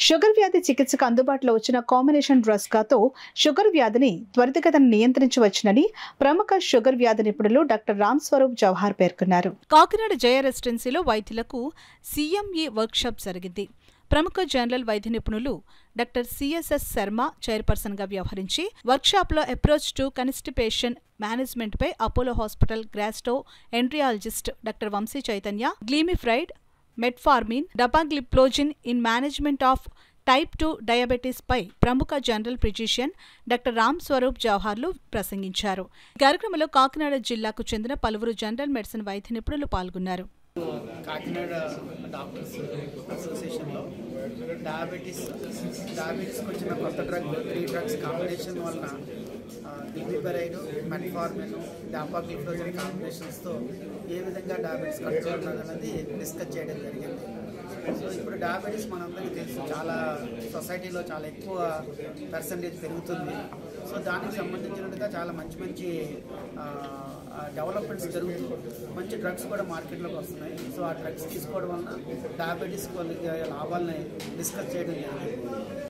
sugar వ్యాధి చికిత్సకు అందుబాటులో వచ్చిన కాంబినేషన్ డ్రగ్స్ గాతో షుగర్ వ్యాధిని త్వరితగతిన నియంత్రించవచ్చునని ప్రముఖ షుగర్ వ్యాధి నిపుణులు డాక్టర్ రామ్ స్వరూప్ జవహార్ పేర్కొన్నారు కాకినాడ జయ రెసిడెన్సీలో వైద్యులకు సీఎంఈ వర్క్షాప్ జరిగింది ప్రముఖ జనరల్ వైద్య నిపుణులు డాక్టర్ సిఎస్ఎస్ శర్మ చైర్పర్సన్గా వ్యవహరించి వర్క్షాప్లో అప్రోచ్ టు కన్స్టిపేషన్ మేనేజ్మెంట్పై Apollo hospital gastroenterologist doctor Vamshi Chaitanya glimepiride metformin dapagliflozin in management of type two diabetes పై ప్రముఖ general physician doctor Ram Swaroop జవహర్లు ప్రసంగించారు ఈ కార్యక్రమంలో కాకినాడ జిల్లాకు చెందిన పలువురు జనరల్ మెడిసిన్ వైద్య నిపుణులు పాల్గొన్నారు కాకినాడ డాక్టర్స్ అసోసియేషన్లో డయాబెటీస్ డయాబెటీస్కి వచ్చిన కొత్త డ్రగ్ త్రీ డ్రగ్స్ కాంబినేషన్ వలన గిబిబరైడ్ మెట్ఫార్మిన్ డాపాగ్లిఫ్లోజన్ కాంబినేషన్స్తో ఏ విధంగా డయాబెటీస్ కంట్రోల్ ఉన్నదన్నది డిస్కస్ చేయడం జరిగింది సో ఇప్పుడు డయాబెటీస్ మనందరికీ తెలుసు చాలా సొసైటీలో చాలా ఎక్కువ పర్సంటేజ్ పెరుగుతుంది సో దానికి సంబంధించినట్టుగా చాలా మంచి మంచి డెవలప్మెంట్స్ జరుగుతూ మంచి డ్రగ్స్ కూడా మార్కెట్లోకి వస్తున్నాయి సో ఆ డ్రగ్స్ తీసుకోవడం వలన డయాబెటీస్ వాళ్ళకి లాభాలని డిస్కస్ చేయడం జరిగింది